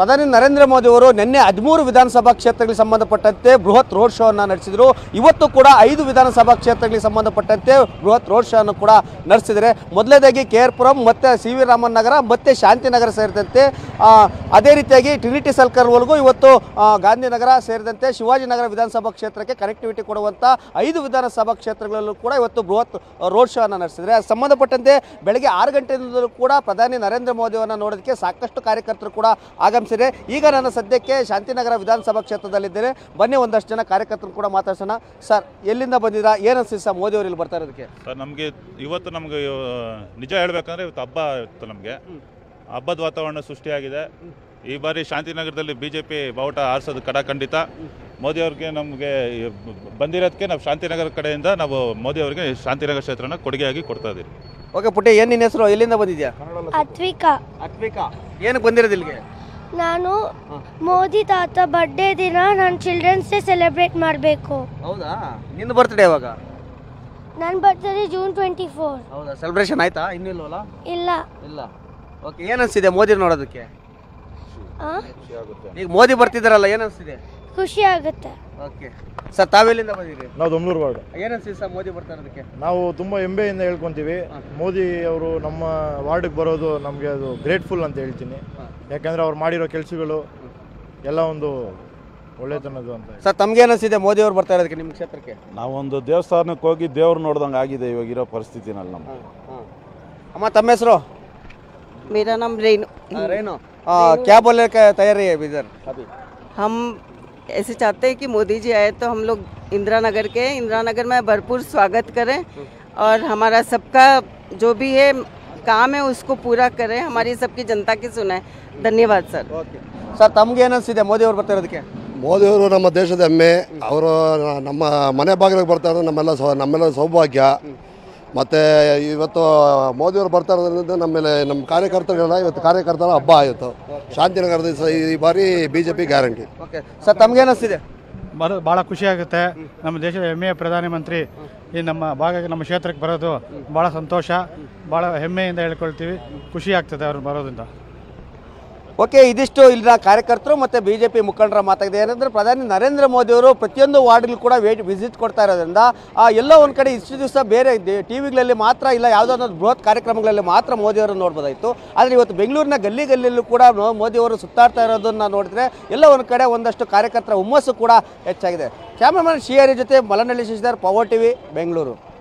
ಪ್ರಧಾನಿ ನರೇಂದ್ರ ಮೋದಿ ಅವರು ನಿನ್ನೆ ಹದಿಮೂರು ವಿಧಾನಸಭಾ ಕ್ಷೇತ್ರಗಳಿಗೆ ಸಂಬಂಧಪಟ್ಟಂತೆ ಬೃಹತ್ ರೋಡ್ ಶೋ ಅನ್ನು ನಡೆಸಿದರು ಇವತ್ತು ಕೂಡ ಐದು ವಿಧಾನಸಭಾ ಕ್ಷೇತ್ರಗಳಿಗೆ ಸಂಬಂಧಪಟ್ಟಂತೆ ಬೃಹತ್ ರೋಡ್ ಶೋ ಅನ್ನು ಕೂಡ ನಡೆಸಿದರೆ ಮೊದಲನೇದಾಗಿ ಕೆ ಆರ್ ಪುರಂ ಮತ್ತು ಸಿ ವಿ ರಾಮನ್ ನಗರ ಮತ್ತು ಶಾಂತಿನಗರ ಸೇರಿದಂತೆ ಆ, ಅದೇ ರೀತಿಯಾಗಿ ಟ್ರಿನಿಟಿ ಸರ್ಕಲ್ವರೆಗೂ ಇವತ್ತು ಆ, ಗಾಂಧಿನಗರ ಸೇರಿದಂತೆ ಶಿವಾಜಿನಗರ ವಿಧಾನಸಭಾ ಕ್ಷೇತ್ರಕ್ಕೆ ಕನೆಕ್ಟಿವಿಟಿ ಕೊಡುವಂಥ ಐದು ವಿಧಾನಸಭಾ ಕ್ಷೇತ್ರಗಳಲ್ಲೂ ಕೂಡ ಇವತ್ತು ಬೃಹತ್ ರೋಡ್ ಶೋ ಅನ್ನು ನಡೆಸಿದರೆ ಅದಕ್ಕೆ ಸಂಬಂಧಪಟ್ಟಂತೆ ಬೆಳಗ್ಗೆ ಆರು ಗಂಟೆಯಿಂದಲೂ ಕೂಡ ಪ್ರಧಾನಿ ನರೇಂದ್ರ ಮೋದಿ ಅವರನ್ನು ನೋಡೋದಕ್ಕೆ ಸಾಕಷ್ಟು ಕಾರ್ಯಕರ್ತರು ಕೂಡ ಆಗಮಿಸಿದೆ ಈಗ ನಾನು ಸದ್ಯಕ್ಕೆ ಶಾಂತಿನಗರ ವಿಧಾನಸಭಾ ಕ್ಷೇತ್ರದಲ್ಲಿದ್ದೇನೆ ಬನ್ನಿ ಒಂದಷ್ಟು ಜನ ಕಾರ್ಯಕರ್ತರು ಕೂಡ ಮಾತಾಡ್ಸೋಣ ಸರ್ ಎಲ್ಲಿಂದ ಬಂದಿರಾ ಏನು ಅನ್ಸಿದೆ ಸರ್ ಮೋದಿ ಅವರು ಇಲ್ಲಿ ಬರ್ತಾ ಇರೋದಕ್ಕೆ ಸರ್ ನಮಗೆ ಇವತ್ತು ನಮಗೆ ನಿಜ ಹೇಳ್ಬೇಕಂದ್ರೆ ಇವತ್ತು ಹಬ್ಬ ಇತ್ತು ನಮಗೆ ಹಬ್ಬದ ವಾತಾವರಣ ಸೃಷ್ಟಿಯಾಗಿದೆ ಈ ಬಾರಿ ಶಾಂತಿನಗರದಲ್ಲಿ ಬಿ ಜೆ ಪಿ ಬಾವುಟ ಆರಿಸೋದು ಕಡಖಂಡಿತ ಮೋದಿ ಅವ್ರಿಗೆ ನಮಗೆ ಬಂದಿರೋದಕ್ಕೆ ನಾವು ಶಾಂತಿನಗರ ಕಡೆಯಿಂದ ನಾವು ಮೋದಿ ಅವರಿಗೆ ಶಾಂತಿನಗರ ಕ್ಷೇತ್ರನ ಕೊಡುಗೆಯಾಗಿ ಕೊಡ್ತಾ ಇದ್ದೀವಿ ಓಕೆ ಪುಟ್ಟಿ ಏನು ನಿನ್ನ ಹೆಸರು ಎಲ್ಲಿಂದ ಬಂದಿದ್ಯಾ ಅತ್ವಿಕಾ ಅತ್ವಿಕಾ ಏನಕ್ಕೆ ಬಂದಿರೋದು ಇಲ್ಲಿಗೆ ನಾನು ಮೋದಿ ತಾತ ಬರ್ಡೇ ದಿನ ನಾನು ಚಿಲ್ಡ್ರನ್ಸ್ ಡೇ ಸೆಲೆಬ್ರೇಟ್ ಮಾಡಬೇಕು ಹೌದಾ ನಿಂದು ಬರ್ತ್ಡೇ ಯಾವಾಗ ನನ್ನ ಬರ್ತ್ಡೇ ಜೂನ್ ಟ್ವೆಂಟಿ ಫೋರ್ ಹೌದಾ ಸೆಲೆಬ್ರೇಷನ್ ಆಯ್ತಾ ಇನ್ನಿಲ್ವಲ್ಲ ಇಲ್ಲ ಇಲ್ಲ ಓಕೆ ಏನು ಅನ್ಸಿದೆ ಮೋದಿ ನೋಡೋದಕ್ಕೆ ಆ? ಈಗ ಮೋದಿ ಬರ್ತಿದ್ದಾರಲ್ಲ ಏನು ಅನ್ಸಿದೆ ಖುಷಿ ಆಗುತ್ತೆ ಓಕೆ ಸರ್ ತಾವೆಲ್ಲಿಂದ ಬಂದಿರಿ ನಾವು ದೊಮ್ಲೂರು ವಾರ್ಡ್ ಏನು ಅನ್ಸಿದೆ ಸರ್ ಮೋದಿ ಬರ್ತಾ ಇರೋದಕ್ಕೆ ನಾವು ತುಂಬ ಹೆಮ್ಮೆಯಿಂದ ಹೇಳ್ಕೊತೀವಿ ಮೋದಿ ಅವರು ನಮ್ಮ ವಾರ್ಡ್ಗೆ ಬರೋದು ನಮಗೆ ಅದು ಗ್ರೇಟ್ಫುಲ್ ಅಂತ ಹೇಳ್ತೀನಿ ಯಾಕಂದರೆ ಅವ್ರು ಮಾಡಿರೋ ಕೆಲಸಗಳು ಎಲ್ಲ ಒಂದು ಒಳ್ಳೆತನದ್ದು ಅಂತ ಸರ್ ತಮ್ಗೇನು ಅನ್ಸಿದೆ ಮೋದಿ ಅವ್ರು ಬರ್ತಾ ಇರೋದಕ್ಕೆ ನಿಮ್ಮ ಕ್ಷೇತ್ರಕ್ಕೆ ನಾವೊಂದು ದೇವಸ್ಥಾನಕ್ಕೆ ಹೋಗಿ ದೇವ್ರು ನೋಡ್ದಂಗೆ ಆಗಿದೆ ಇವಾಗಿರೋ ಪರಿಸ್ಥಿತಿನಲ್ಲಿ ನಮ್ಮ ಅಮ್ಮ ತಮ್ಮ ಹೆಸರು मेरा नाम रेनू ರೇನು क्या बोले का तैयारी है इधर अभी हम ऐसे चाहते हैं कि मोदी जी आए तो हम लोग इंदिरा नगर के इंदिरा नगर में भरपूर स्वागत करें और हमारा सबका जो भी है काम है उसको पूरा करें हमारी सबकी जनता की सुने धन्यवाद सर ಓಕೆ ಸರ್ ತಮ್ಗೆ ಏನು ಅನ್ಸಿದೆ ಮೋದಿ ಅವ್ರು ಬರ್ತಾ ಇರೋದಕ್ಕೆ ಮೋದಿಯವರು ನಮ್ಮ ದೇಶದ ಹೆಮ್ಮೆ ಅವರು ನಮ್ಮ ಮನೆ ಬಾಗಿಲಿಗೆ ಬರ್ತಾ ಇರೋದು ನಮ್ಮೆಲ್ಲ ಸೌ ನಮ್ಮೆಲ್ಲ ಸೌಭಾಗ್ಯ ಮತ್ತು ಇವತ್ತು ಮೋದಿಯವರು ಬರ್ತಾ ಇರೋದ್ರಿಂದ ನಮ್ಮೇಲೆ ನಮ್ಮ ಕಾರ್ಯಕರ್ತರಿಗೆಲ್ಲ ಇವತ್ತು ಕಾರ್ಯಕರ್ತರ ಹಬ್ಬ ಆಯಿತು ಶಾಂತಿನಗರದ ಸ- ಈ ಬಾರಿ B J P guarantee okay sir ತಮ್ಗೇನು ಅನ್ಸಿದೆ ಬರೋ ಭಾಳ ಖುಷಿಯಾಗುತ್ತೆ ನಮ್ಮ ದೇಶದ ಹೆಮ್ಮೆಯ ಪ್ರಧಾನಮಂತ್ರಿ ಈ ನಮ್ಮ ಭಾಗಕ್ಕೆ ನಮ್ಮ ಕ್ಷೇತ್ರಕ್ಕೆ ಬರೋದು ಭಾಳ ಸಂತೋಷ ಭಾಳ ಹೆಮ್ಮೆಯಿಂದ ಹೇಳ್ಕೊಳ್ತೀವಿ ಖುಷಿ ಆಗ್ತದೆ ಅವ್ರು ಬರೋದ್ರಿಂದ ಓಕೆ ಇದಿಷ್ಟು ಇಲ್ಲಿನ ಕಾರ್ಯಕರ್ತರು ಮತ್ತು ಬಿ ಜೆ ಪಿ ಮುಖಂಡರ ಮಾತಾಗಿದೆ ಏನಂದರೆ ಪ್ರಧಾನಿ ನರೇಂದ್ರ ಮೋದಿ ಅವರು ಪ್ರತಿಯೊಂದು ವಾರ್ಡ್ಗೂ ಕೂಡ ವೇಟ್ ವಿಸಿಟ್ ಕೊಡ್ತಾ ಇರೋದ್ರಿಂದ ಆ, ಎಲ್ಲೋ ಒಂದು ಕಡೆ ಇಷ್ಟು ದಿವಸ ಬೇರೆ ಟಿ ವಿಗಳಲ್ಲಿ ಮಾತ್ರ ಇಲ್ಲ ಯಾವುದೋ ಒಂದು ಬೃಹತ್ ಕಾರ್ಯಕ್ರಮಗಳಲ್ಲಿ ಮಾತ್ರ ಮೋದಿಯವರನ್ನು ನೋಡ್ಬೋದಾಯಿತು ಆದರೆ ಇವತ್ತು ಬೆಂಗಳೂರಿನ ಗಲ್ಲಿ ಗಲ್ಲಿಯಲ್ಲೂ ಕೂಡ ಮೋ- ಮೋದಿಯವರು ಸುತ್ತಾಡ್ತಾ ಇರೋದನ್ನು ನೋಡಿದ್ರೆ ಎಲ್ಲ ಒಂದು ಕಡೆ ಒಂದಷ್ಟು ಕಾರ್ಯಕರ್ತರ ಹುಮ್ಮಸ್ಸು ಕೂಡ ಹೆಚ್ಚಾಗಿದೆ ಕ್ಯಾಮ್ರಾಮನ್ ಶ್ರೀಹರಿ ಜೊತೆ ಮಲನಳ್ಳಿ ಶಶಿಧರ್ ಪವರ್ ಟಿವಿ ಬೆಂಗಳೂರು